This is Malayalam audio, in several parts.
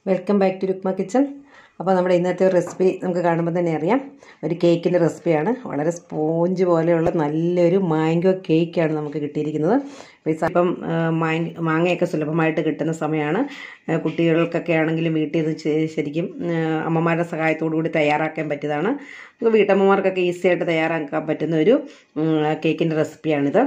welcome back to Rukma kitchen അപ്പോൾ നമ്മുടെ ഇന്നത്തെ റെസിപ്പി നമുക്ക് കാണുമ്പോൾ തന്നെ അറിയാം ഒരു കേക്കിൻ്റെ റെസിപ്പിയാണ് വളരെ സ്പോഞ്ച് പോലെയുള്ള നല്ലൊരു മാംഗോ കേക്കാണ് നമുക്ക് കിട്ടിയിരിക്കുന്നത് അപ്പോൾ ഈ ഇപ്പം മാങ്ങ മാങ്ങയൊക്കെ സുലഭമായിട്ട് കിട്ടുന്ന സമയമാണ് ആ, കുട്ടികൾക്കൊക്കെ ആണെങ്കിലും വീട്ടിൽ ഇത് ശ- ശരിക്കും ആ, അമ്മമാരുടെ സഹായത്തോടു കൂടി തയ്യാറാക്കാൻ പറ്റിയതാണ് നമുക്ക് വീട്ടമ്മമാർക്കൊക്കെ ഈസി ആയിട്ട് തയ്യാറാക്കാൻ പറ്റുന്ന ഒരു കേക്കിൻ്റെ റെസിപ്പിയാണിത്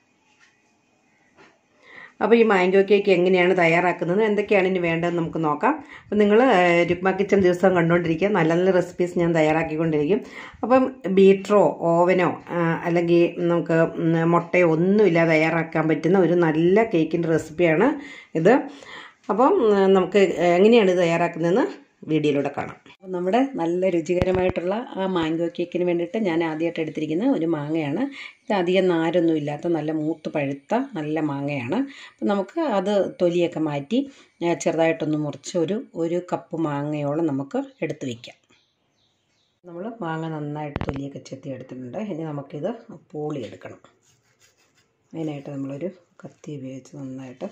അപ്പോൾ ഈ മാംഗോ കേക്ക് എങ്ങനെയാണ് തയ്യാറാക്കുന്നത് എന്തൊക്കെയാണ് ഇനി വേണ്ടതെന്ന് നമുക്ക് നോക്കാം അപ്പോൾ നിങ്ങൾ രുക്മ കിച്ചൺ ദിവസം കണ്ടുകൊണ്ടിരിക്കുക നല്ല നല്ല റെസിപ്പീസ് ഞാൻ തയ്യാറാക്കിക്കൊണ്ടിരിക്കും അപ്പം ബീറ്ററോ ഓവനോ ആ, അല്ലെങ്കിൽ നമുക്ക് ഉം, മുട്ടയോ ഒന്നുമില്ലാതെ തയ്യാറാക്കാൻ പറ്റുന്ന ഒരു നല്ല കേക്കിൻ്റെ റെസിപ്പിയാണ് ഇത് അപ്പം ഉം, നമുക്ക് എങ്ങനെയാണ് ഇത് തയ്യാറാക്കുന്നതെന്ന് വീഡിയോയിലൂടെ കാണാം അപ്പോൾ നമ്മുടെ നല്ല രുചികരമായിട്ടുള്ള ആ മാംഗോ കേക്കിന് വേണ്ടിയിട്ട് ഞാൻ ആദ്യമായിട്ട് എടുത്തിരിക്കുന്ന ഒരു മാങ്ങയാണ് ഇത് അധികം നാരൊന്നും ഇല്ലാത്ത നല്ല മൂത്ത് പഴുത്ത നല്ല മാങ്ങയാണ് അപ്പം നമുക്ക് അത് തൊലിയൊക്കെ മാറ്റി ആ, ചെറുതായിട്ടൊന്ന് മുറിച്ച് ഒരു ഒരു കപ്പ് മാങ്ങയോളം നമുക്ക് എടുത്ത് വയ്ക്കാം നമ്മൾ മാങ്ങ നന്നായിട്ട് തൊലിയൊക്കെ ചെത്തി എടുത്തിട്ടുണ്ട് ഇനി നമുക്കിത് പൂളി എടുക്കണം അതിനായിട്ട് നമ്മളൊരു കത്തി ഉപയോഗിച്ച് നന്നായിട്ട്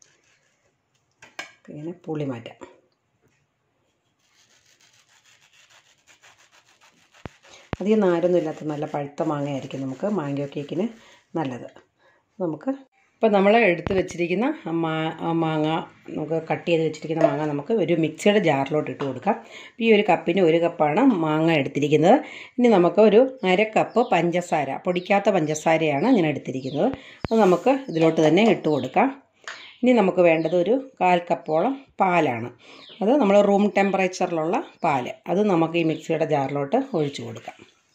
ഇങ്ങനെ പുളി മാറ്റാം അധികം നാരൊന്നും ഇല്ലാത്ത നല്ല പഴുത്ത മാങ്ങയായിരിക്കും നമുക്ക് മാംഗോ കേക്കിന് നല്ലത് നമുക്ക് ഇപ്പോൾ നമ്മൾ എടുത്ത് വെച്ചിരിക്കുന്ന ആ മാ ആ മാങ്ങ നമുക്ക് കട്ട് ചെയ്ത് വെച്ചിരിക്കുന്ന മാങ്ങ നമുക്ക് ഒരു മിക്സിയുടെ ജാറിലോട്ട് ഇട്ട് കൊടുക്കാം ഇപ്പോൾ ഈ ഒരു കപ്പിന് ഒരു കപ്പാണ് മാങ്ങ എടുത്തിരിക്കുന്നത് ഇനി നമുക്ക് ഒരു അര കപ്പ് പഞ്ചസാര പൊടിക്കാത്ത പഞ്ചസാരയാണ് ഞാൻ എടുത്തിരിക്കുന്നത് അത് നമുക്ക് ഇതിലോട്ട് തന്നെ ഇട്ട് കൊടുക്കാം ഇനി നമുക്ക് വേണ്ടത് ഒരു കാൽ കപ്പോളം പാലാണ് അത് നമ്മൾ റൂം ടെമ്പറേച്ചറിലുള്ള പാല് അത് നമുക്ക് ഈ മിക്സിയുടെ ജാറിലോട്ട് ഒഴിച്ചു കൊടുക്കാം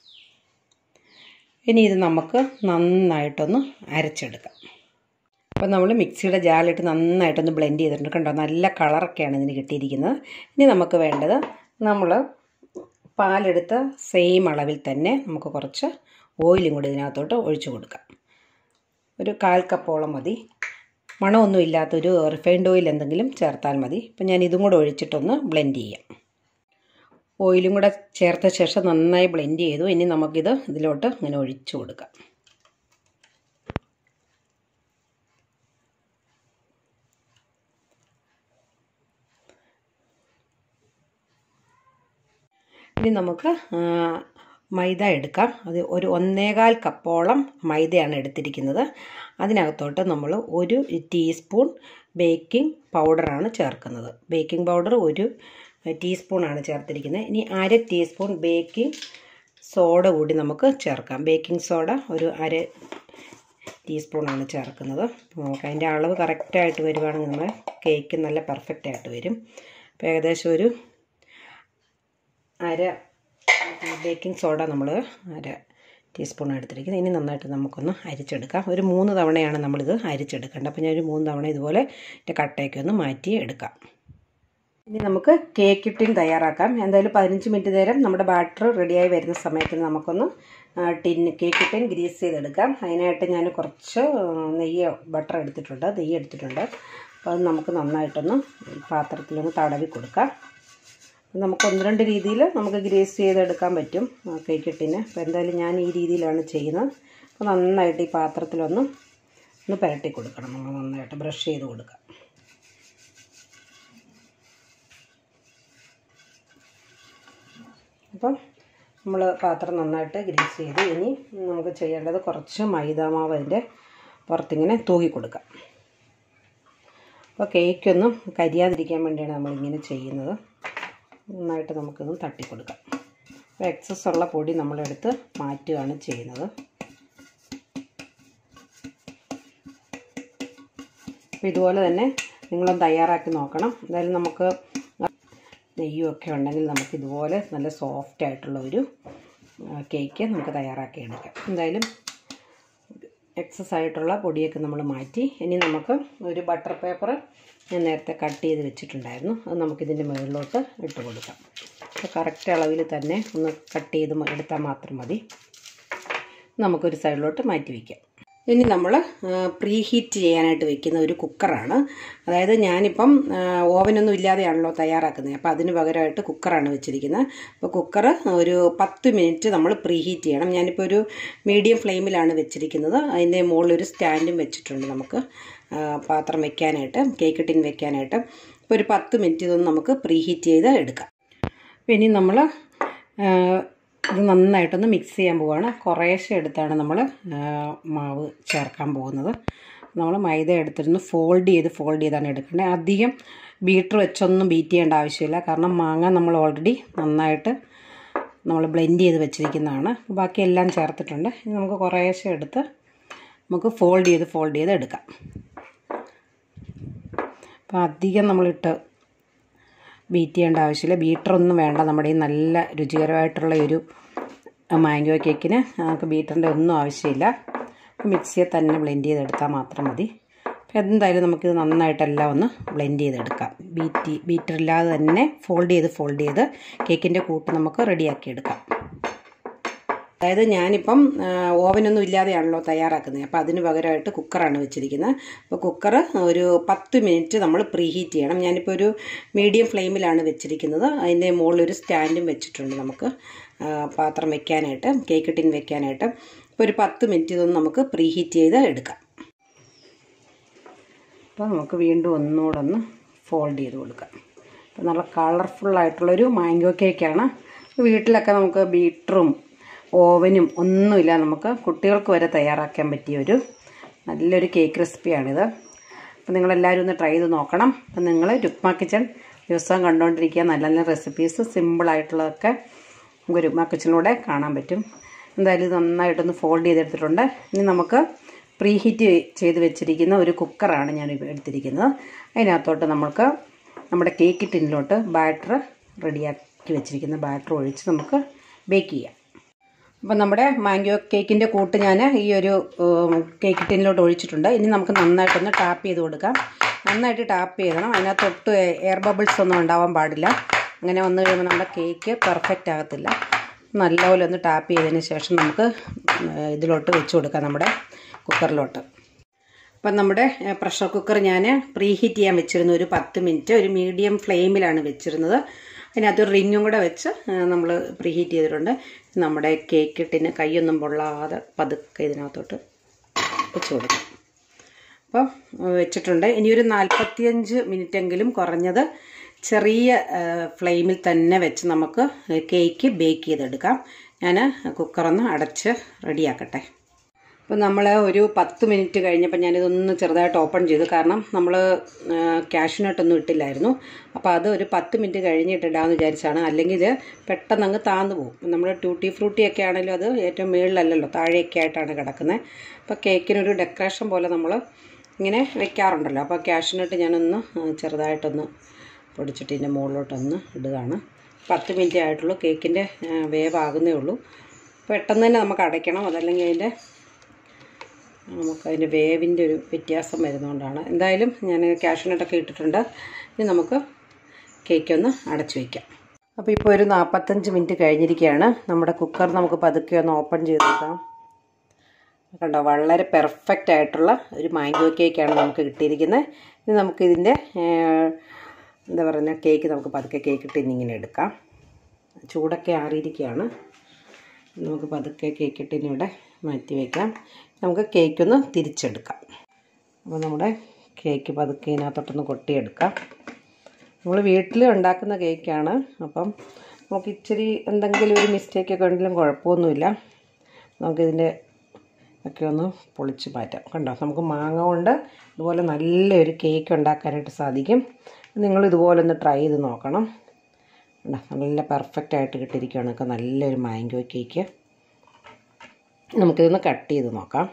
ഇനി ഇത് നമുക്ക് നന്നായിട്ടൊന്ന് അരച്ചെടുക്കാം അപ്പോൾ നമ്മൾ മിക്സിയുടെ ജാറിലിട്ട് നന്നായിട്ടൊന്ന് ബ്ലെൻഡ് ചെയ്തിട്ടുണ്ട് കണ്ടോ നല്ല കളറൊക്കെയാണ് ഇതിന് കിട്ടിയിരിക്കുന്നത് ഇനി നമുക്ക് വേണ്ടത് നമ്മൾ പാലെടുത്ത സെയിം അളവിൽ തന്നെ നമുക്ക് കുറച്ച് ഓയിലും കൂടി ഇതിനകത്തോട്ട് ഒഴിച്ചു കൊടുക്കാം ഒരു കാൽ കപ്പോളം മതി മണമൊന്നും ഇല്ലാത്തൊരു റിഫൈൻഡ് ഓയിൽ എന്തെങ്കിലും ചേർത്താൽ മതി ഇപ്പം ഞാൻ ഇതും കൂടെ ഒഴിച്ചിട്ടൊന്ന് ബ്ലെൻഡ് ചെയ്യാം ഓയിലും കൂടെ ചേർത്ത ശേഷം നന്നായി ബ്ലെൻഡ് ചെയ്തു ഇനി നമുക്കിത് ഇതിലോട്ട് ഇങ്ങനെ ഒഴിച്ചു കൊടുക്കാം ഇനി നമുക്ക് ആ, മൈദ എടുക്കാം അത് ഒരു ഒന്നേകാൽ കപ്പോളം മൈദയാണ് എടുത്തിരിക്കുന്നത് അതിനകത്തോട്ട് നമ്മൾ ഒരു ടീസ്പൂൺ ബേക്കിംഗ് പൗഡറാണ് ചേർക്കുന്നത് ബേക്കിംഗ് പൗഡർ ഒരു ടീസ്പൂണാണ് ചേർത്തിരിക്കുന്നത് ഇനി അര ടീസ്പൂൺ ബേക്കിംഗ് സോഡ കൂടി നമുക്ക് ചേർക്കാം ബേക്കിംഗ് സോഡ ഒരു അര ടീസ്പൂണാണ് ചേർക്കുന്നത് നമുക്ക് അതിൻ്റെ അളവ് കറക്റ്റായിട്ട് വരുവാണെങ്കിൽ നമ്മുടെ കേക്ക് നല്ല പെർഫെക്റ്റ് ആയിട്ട് വരും അപ്പോൾ ഏകദേശം ഒരു അര ബേക്കിംഗ് സോഡ നമ്മൾ അര ടീസ്പൂൺ എടുത്തിരിക്കുന്നത് ഇനി നന്നായിട്ട് നമുക്കൊന്ന് അരിച്ചെടുക്കാം ഒരു മൂന്ന് തവണയാണ് നമ്മളിത് അരിച്ചെടുക്കേണ്ടത് അപ്പോൾ ഞാനൊരു മൂന്ന് തവണ ഇതുപോലെ ഇതിൻ്റെ കട്ടയൊക്കെ ഒന്ന് മാറ്റി എടുക്കാം ഇനി നമുക്ക് കേക്ക് ടിൻ തയ്യാറാക്കാം എന്തായാലും പതിനഞ്ച് മിനിറ്റ് നേരം നമ്മുടെ ബാറ്റർ റെഡിയായി വരുന്ന സമയത്ത് നമുക്കൊന്ന് ടിൻ കേക്ക് ടിൻ ഗ്രീസ് ചെയ്തെടുക്കാം അതിനായിട്ട് ഞാൻ കുറച്ച് നെയ്യ് ബട്ടർ എടുത്തിട്ടുണ്ട് നെയ്യ് എടുത്തിട്ടുണ്ട് അപ്പോൾ അത് നമുക്ക് നന്നായിട്ടൊന്ന് പാത്രത്തിലൊന്ന് തടവി കൊടുക്കാം നമുക്ക് ഒന്ന് രണ്ട് രീതിയിൽ നമുക്ക് ഗ്രേസ് ചെയ്തെടുക്കാൻ പറ്റും കേക്ക് ടിന് അപ്പോൾ എന്തായാലും ഞാൻ ഈ രീതിയിലാണ് ചെയ്യുന്നത് അപ്പോൾ നന്നായിട്ട് ഈ പാത്രത്തിലൊന്ന് ഒന്ന് പുരട്ടി കൊടുക്കണം നമ്മൾ നന്നായിട്ട് ബ്രഷ് ചെയ്ത് കൊടുക്കാം അപ്പം നമ്മൾ പാത്രം നന്നായിട്ട് ഗ്രീസ് ചെയ്ത് ഇനി നമുക്ക് ചെയ്യേണ്ടത് കുറച്ച് മൈദാമാവ് അതിൻ്റെ പുറത്തിങ്ങനെ തൂക്കി കൊടുക്കാം അപ്പോൾ കേക്കൊന്നും കരിയാതിരിക്കാൻ വേണ്ടിയാണ് നമ്മളിങ്ങനെ ചെയ്യുന്നത് നന്നായിട്ട് നമുക്കിതൊന്ന് തട്ടിക്കൊടുക്കാം അപ്പോൾ എക്സസ് ഉള്ള പൊടി നമ്മളെടുത്ത് മാറ്റുകയാണ് ചെയ്യുന്നത് അപ്പോൾ ഇതുപോലെ തന്നെ നിങ്ങളും തയ്യാറാക്കി നോക്കണം എന്തായാലും നമുക്ക് നെയ്യും ഒക്കെ ഉണ്ടെങ്കിൽ നമുക്ക് ഇതുപോലെ നല്ല സോഫ്റ്റ് ആയിട്ടുള്ള ഒരു കേക്ക് നമുക്ക് തയ്യാറാക്കി എടുക്കാം എന്തായാലും എക്സസ് ആയിട്ടുള്ള പൊടിയൊക്കെ നമ്മൾ മാറ്റി ഇനി നമുക്ക് ഒരു ബട്ടർ പേപ്പർ ഞാൻ നേരത്തെ കട്ട് ചെയ്ത് വെച്ചിട്ടുണ്ടായിരുന്നു അത് നമുക്കിതിൻ്റെ മുകളിലോട്ട് ഇട്ട് കൊടുക്കാം അപ്പോൾ കറക്റ്റ് അളവിൽ തന്നെ ഒന്ന് കട്ട് ചെയ്ത് എടുത്താൽ മാത്രം മതി നമുക്കൊരു സൈഡിലോട്ട് മാറ്റി വയ്ക്കാം ഇനി നമ്മൾ പ്രീ ഹീറ്റ് ചെയ്യാനായിട്ട് വെക്കുന്ന ഒരു കുക്കറാണ് അതായത് ഞാനിപ്പം ഓവനൊന്നും ഇല്ലാതെയാണല്ലോ തയ്യാറാക്കുന്നത് അപ്പോൾ അതിന് പകരമായിട്ട് കുക്കറാണ് വെച്ചിരിക്കുന്നത് അപ്പോൾ കുക്കർ ഒരു പത്ത് മിനിറ്റ് നമ്മൾ പ്രീ ഹീറ്റ് ചെയ്യണം ഞാനിപ്പോൾ ഒരു മീഡിയം ഫ്ലെയിമിലാണ് വെച്ചിരിക്കുന്നത് അതിൻ്റെ മുകളിൽ ഒരു സ്റ്റാൻഡും വെച്ചിട്ടുണ്ട് നമുക്ക് പാത്രം വെക്കാനായിട്ട് കേക്ക് ടിൻ വെക്കാനായിട്ട് ഇപ്പോൾ ഒരു പത്ത് മിനിറ്റ് ഇതൊന്ന് നമുക്ക് പ്രീ ഹീറ്റ് ചെയ്ത് എടുക്കാം അപ്പോൾ ഇനി നമ്മൾ ഇത് നന്നായിട്ടൊന്ന് മിക്സ് ചെയ്യാൻ പോവുകയാണ് കുറേശ്ശെ എടുത്താണ് നമ്മൾ മാവ് ചേർക്കാൻ പോകുന്നത് നമ്മൾ മൈദ എടുത്തിരുന്ന് ഫോൾഡ് ചെയ്ത് ഫോൾഡ് ചെയ്താണ് എടുക്കേണ്ടത് അധികം ബീറ്റർ വെച്ചൊന്നും ബീറ്റ് ചെയ്യേണ്ട ആവശ്യമില്ല കാരണം മാങ്ങ നമ്മൾ ഓൾറെഡി നന്നായിട്ട് നമ്മൾ ബ്ലെൻഡ് ചെയ്ത് വെച്ചിരിക്കുന്നതാണ് ബാക്കി എല്ലാം ചേർത്തിട്ടുണ്ട് ഇനി നമുക്ക് കുറേശ്ശെ എടുത്ത് നമുക്ക് ഫോൾഡ് ചെയ്ത് ഫോൾഡ് ചെയ്ത് എടുക്കാം അപ്പോൾ അധികം നമ്മളിട്ട് ബീറ്റ് ചെയ്യേണ്ട ആവശ്യമില്ല ബീറ്ററൊന്നും വേണ്ട നമ്മുടെ ഈ നല്ല രുചികരമായിട്ടുള്ള ഒരു മാംഗോ കേക്കിന് നമുക്ക് ബീറ്ററിൻ്റെ ഒന്നും ആവശ്യമില്ല മിക്സിയെ തന്നെ ബ്ലെൻഡ് ചെയ്തെടുത്താൽ മാത്രം മതി അപ്പോൾ എന്തായാലും നമുക്കിത് നന്നായിട്ടെല്ലാം ഒന്ന് ബ്ലെൻഡ് ചെയ്തെടുക്കാം ബീറ്റ് ബീറ്ററില്ലാതെ തന്നെ ഫോൾഡ് ചെയ്ത് ഫോൾഡ് ചെയ്ത് കേക്കിൻ്റെ കൂട്ട് നമുക്ക് റെഡിയാക്കി എടുക്കാം അതായത് ഞാനിപ്പം ഓവനൊന്നും ഇല്ലാതെയാണല്ലോ തയ്യാറാക്കുന്നത് അപ്പോൾ അതിന് പകരമായിട്ട് കുക്കറാണ് വെച്ചിരിക്കുന്നത് അപ്പോൾ കുക്കർ ഒരു പത്ത് മിനിറ്റ് നമ്മൾ പ്രീ ഹീറ്റ് ചെയ്യണം ഞാനിപ്പോൾ ഒരു മീഡിയം ഫ്ലെയിമിലാണ് വെച്ചിരിക്കുന്നത് അതിൻ്റെ മുകളിൽ ഒരു സ്റ്റാൻഡും വെച്ചിട്ടുണ്ട് നമുക്ക് പാത്രം വെക്കാനായിട്ട് കേക്ക് ടിൻ വെക്കാനായിട്ട് ഇപ്പോൾ ഒരു പത്ത് മിനിറ്റ് ഇതൊന്ന് നമുക്ക് പ്രീ ഹീറ്റ് ചെയ്ത് എടുക്കാം അപ്പോൾ നമുക്ക് വീണ്ടും ഒന്നുകൂടെ ഒന്ന് ഫോൾഡ് ചെയ്ത് കൊടുക്കാം അപ്പോൾ നല്ല കളർഫുള്ളായിട്ടുള്ളൊരു മാംഗോ കേക്കാണ് വീട്ടിലൊക്കെ നമുക്ക് ബീറ്ററും ഓവനും ഒന്നുമില്ല നമുക്ക് കുട്ടികൾക്ക് വരെ തയ്യാറാക്കാൻ പറ്റിയ ഒരു നല്ലൊരു കേക്ക് റെസിപ്പിയാണിത് അപ്പോൾ നിങ്ങളെല്ലാവരും ഒന്ന് ട്രൈ ചെയ്ത് നോക്കണം അപ്പം നിങ്ങൾ രുക്മ കിച്ചൺ ദിവസവും കണ്ടുകൊണ്ടിരിക്കുക നല്ല നല്ല റെസിപ്പീസ് സിമ്പിളായിട്ടുള്ളതൊക്കെ നമുക്ക് രുക്മ കിച്ചണിലൂടെ കാണാൻ പറ്റും എന്തായാലും ഇത് നന്നായിട്ടൊന്ന് ഫോൾഡ് ചെയ്തെടുത്തിട്ടുണ്ട് ഇനി നമുക്ക് പ്രീ ഹീറ്റ് ചെയ്ത് വെച്ചിരിക്കുന്ന ഒരു കുക്കറാണ് ഞാൻ എടുത്തിരിക്കുന്നത് അതിനകത്തോട്ട് നമുക്ക് നമ്മുടെ കേക്ക് ടിന്നിലോട്ട് ബാറ്റർ റെഡിയാക്കി വെച്ചിരിക്കുന്ന ബാറ്റർ ഒഴിച്ച് നമുക്ക് ബേക്ക് ചെയ്യാം അപ്പം നമ്മുടെ മാംഗോ കേക്കിൻ്റെ കൂട്ട് ഞാൻ ഈ ഒരു കേക്ക് ടിന്നിലോട്ട് ഒഴിച്ചിട്ടുണ്ട് ഇനി നമുക്ക് നന്നായിട്ടൊന്ന് ടാപ്പ് ചെയ്ത് കൊടുക്കാം നന്നായിട്ട് ടാപ്പ് ചെയ്യണം അതിനകത്ത് ഒട്ടും എയർ ബബിൾസ് ഒന്നും ഉണ്ടാവാൻ പാടില്ല അങ്ങനെ വന്നു കഴിയുമ്പോൾ നമ്മുടെ കേക്ക് പെർഫെക്റ്റ് ആകത്തില്ല നല്ലപോലെ ഒന്ന് ടാപ്പ് ചെയ്തതിന് ശേഷം നമുക്ക് ഇതിലോട്ട് വെച്ച് കൊടുക്കാം നമ്മുടെ കുക്കറിലോട്ട് അപ്പം നമ്മുടെ പ്രഷർ കുക്കർ ഞാൻ പ്രീ ഹീറ്റ് ചെയ്യാൻ വെച്ചിരുന്നു ഒരു പത്ത് മിനിറ്റ് ഒരു മീഡിയം ഫ്ലെയിമിലാണ് വെച്ചിരുന്നത് അതിനകത്ത് ഒരു റിങ്ങും കൂടെ വെച്ച് നമ്മൾ പ്രീ ഹീറ്റ് ചെയ്തിട്ടുണ്ട് നമ്മുടെ കേക്ക് ടിന് കൈയൊന്നും പൊള്ളാതെ പതുക്കെ ഇതിനകത്തോട്ട് വെച്ച് കൊടുക്കും അപ്പം വെച്ചിട്ടുണ്ട് ഇനി ഒരു നാൽപ്പത്തിയഞ്ച് മിനിറ്റെങ്കിലും കുറഞ്ഞത് ചെറിയ ഫ്ലെയിമിൽ തന്നെ വെച്ച് നമുക്ക് കേക്ക് ബേക്ക് ചെയ്തെടുക്കാം ഞാൻ കുക്കറൊന്ന് അടച്ച് റെഡിയാക്കട്ടെ അപ്പോൾ നമ്മൾ ഒരു പത്ത് മിനിറ്റ് കഴിഞ്ഞപ്പോൾ ഞാനിതൊന്ന് ചെറുതായിട്ട് ഓപ്പൺ ചെയ്തു കാരണം നമ്മൾ ക്യാഷിനട്ടൊന്നും ഇട്ടില്ലായിരുന്നു അപ്പോൾ അത് ഒരു പത്ത് മിനിറ്റ് കഴിഞ്ഞിട്ട് ഇടാമെന്ന് വിചാരിച്ചാണ് അല്ലെങ്കിൽ ഇത് പെട്ടെന്ന് അങ്ങ് താന്നു പോകും നമ്മൾ ട്യൂട്ടി ഫ്രൂട്ടി ഒക്കെ ആണെങ്കിലും അത് ഏറ്റവും മുകളിലല്ലല്ലോ താഴെയൊക്കെ ആയിട്ടാണ് കിടക്കുന്നത് അപ്പോൾ കേക്കിനൊരു ഡെക്കറേഷൻ പോലെ നമ്മൾ ഇങ്ങനെ വെക്കാറുണ്ടല്ലോ അപ്പോൾ ക്യാഷിനട്ട് ഞാനൊന്ന് ചെറുതായിട്ടൊന്ന് പൊടിച്ചിട്ട് ഇതിൻ്റെ മുകളിലോട്ടൊന്ന് ഇടുകയാണ് പത്ത് മിനിറ്റ് ആയിട്ടുള്ളൂ കേക്കിൻ്റെ വേവാകുന്നേ ഉള്ളൂ പെട്ടെന്ന് തന്നെ നമുക്ക് അടയ്ക്കണം അതല്ലെങ്കിൽ അതിൻ്റെ നമുക്കതിൻ്റെ വേവിൻ്റെ ഒരു വ്യത്യാസം വരുന്നതുകൊണ്ടാണ് എന്തായാലും ഞാൻ ക്യാഷ്നട്ടൊക്കെ ഇട്ടിട്ടുണ്ട് ഇനി നമുക്ക് കേക്ക് ഒന്ന് അടച്ചു വയ്ക്കാം അപ്പോൾ ഇപ്പോൾ ഒരു നാൽപ്പത്തഞ്ച് മിനിറ്റ് കഴിഞ്ഞിരിക്കുകയാണ് നമ്മുടെ കുക്കർ നമുക്ക് പതുക്കെ ഒന്ന് ഓപ്പൺ ചെയ്ത് നോക്കാം കണ്ടോ വളരെ പെർഫെക്റ്റ് ആയിട്ടുള്ള ഒരു മാംഗോ കേക്കാണ് നമുക്ക് കിട്ടിയിരിക്കുന്നത് ഇനി നമുക്കിതിൻ്റെ എന്താ പറയുക കേക്ക് നമുക്ക് പതുക്കെ കേക്ക് ടിന്നിങ്ങനെ എടുക്കാം ചൂടൊക്കെ ആറിയിരിക്കുകയാണ് നമുക്ക് പതുക്കെ കേക്ക് ടിന്നിവിടെ മാറ്റി വയ്ക്കാം നമുക്ക് കേക്കൊന്ന് തിരിച്ചെടുക്കാം അപ്പോൾ നമ്മുടെ കേക്ക് പതുക്കെ ഇതിനകത്തോട്ടൊന്ന് കൊട്ടിയെടുക്കാം നമ്മൾ വീട്ടിൽ ഉണ്ടാക്കുന്ന കേക്കാണ് അപ്പം നമുക്ക് ഇച്ചിരി എന്തെങ്കിലും ഒരു മിസ്റ്റേക്കൊക്കെ ഉണ്ടെങ്കിലും കുഴപ്പമൊന്നുമില്ല നമുക്കിതിൻ്റെ ഒക്കെ ഒന്ന് പൊളിച്ച് മാറ്റാം കണ്ടോ നമുക്ക് മാങ്ങ കൊണ്ട് ഇതുപോലെ നല്ലൊരു കേക്ക് ഉണ്ടാക്കാനായിട്ട് സാധിക്കും നിങ്ങൾ ഇതുപോലെ ഒന്ന് ട്രൈ ചെയ്ത് നോക്കണം കണ്ടോ നല്ല പെർഫെക്റ്റ് ആയിട്ട് കിട്ടിയിരിക്കുകയാണ് ഒക്കെ നല്ലൊരു മാംഗോ കേക്ക് നമുക്കിതൊന്ന് കട്ട് ചെയ്ത് നോക്കാം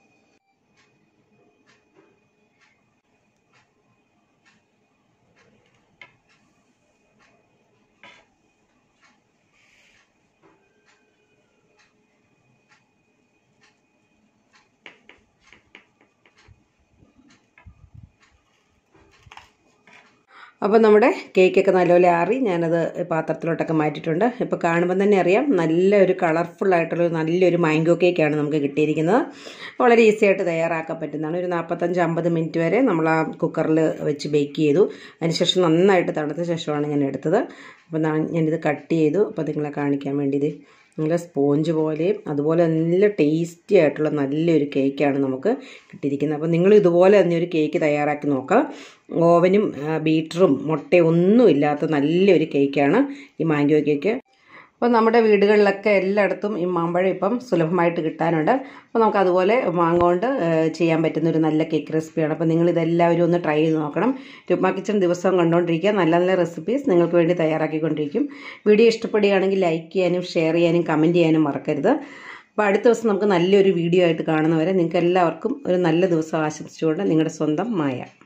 അപ്പോൾ നമ്മുടെ കേക്കൊക്കെ നല്ലപോലെ ആറി ഞാനത് പാത്രത്തിലോട്ടൊക്കെ മാറ്റിയിട്ടുണ്ട് ഇപ്പോൾ കാണുമ്പോൾ തന്നെ അറിയാം നല്ലൊരു കളർഫുൾ ആയിട്ടുള്ള നല്ലൊരു മാംഗോ കേക്കാണ് നമുക്ക് കിട്ടിയിരിക്കുന്നത് വളരെ ഈസി ആയിട്ട് തയ്യാറാക്കാൻ പറ്റുന്നതാണ് ഒരു നാൽപ്പത്തഞ്ച് അമ്പത് മിനിറ്റ് വരെ നമ്മൾ ആ കുക്കറിൽ വെച്ച് ബേക്ക് ചെയ്തു അതിനുശേഷം നന്നായിട്ട് തണുത്ത ശേഷമാണ് ഞാൻ എടുത്തത് അപ്പോൾ ഞാനിത് കട്ട് ചെയ്തു അപ്പോൾ നിങ്ങളെ കാണിക്കാൻ വേണ്ടി ഇത് നല്ല സ്പോഞ്ച് പോലെയും അതുപോലെ നല്ല ടേസ്റ്റി ആയിട്ടുള്ള നല്ലൊരു കേക്കാണ് നമുക്ക് കിട്ടിയിരിക്കുന്നത് അപ്പോൾ നിങ്ങൾ ഇതുപോലെ തന്നെ ഒരു കേക്ക് തയ്യാറാക്കി നോക്കുക ഓവനും ആ, ബീറ്ററും മുട്ടയും ഒന്നും ഇല്ലാത്ത നല്ലൊരു കേക്കാണ് ഈ മാംഗോ കേക്ക് അപ്പോൾ നമ്മുടെ വീടുകളിലൊക്കെ എല്ലായിടത്തും ഈ മാമ്പഴം ഇപ്പം സുലഭമായിട്ട് കിട്ടാനുണ്ട് അപ്പോൾ നമുക്ക് അതുപോലെ മാങ്ങ കൊണ്ട് ഏഹ്, ചെയ്യാൻ പറ്റുന്ന ഒരു നല്ല കേക്ക് റെസിപ്പിയാണ് അപ്പോൾ നിങ്ങൾ ഇതെല്ലാവരും ഒന്ന് ട്രൈ ചെയ്ത് നോക്കണം രുക്മ കിച്ചൺ ദിവസവും കണ്ടുകൊണ്ടിരിക്കുക നല്ല നല്ല റെസിപ്പീസ് നിങ്ങൾക്ക് വേണ്ടി തയ്യാറാക്കിക്കൊണ്ടിരിക്കും വീഡിയോ ഇഷ്ടപ്പെടുകയാണെങ്കിൽ ലൈക്ക് ചെയ്യാനും ഷെയർ ചെയ്യാനും കമൻറ്റ് ചെയ്യാനും മറക്കരുത് അപ്പോൾ അടുത്ത ദിവസം നമുക്ക് നല്ലൊരു വീഡിയോ ആയിട്ട് കാണുന്നവരെ നിങ്ങൾക്ക് എല്ലാവർക്കും ഒരു നല്ല ദിവസം ആശംസിച്ചുകൊണ്ട് നിങ്ങളുടെ സ്വന്തം മായ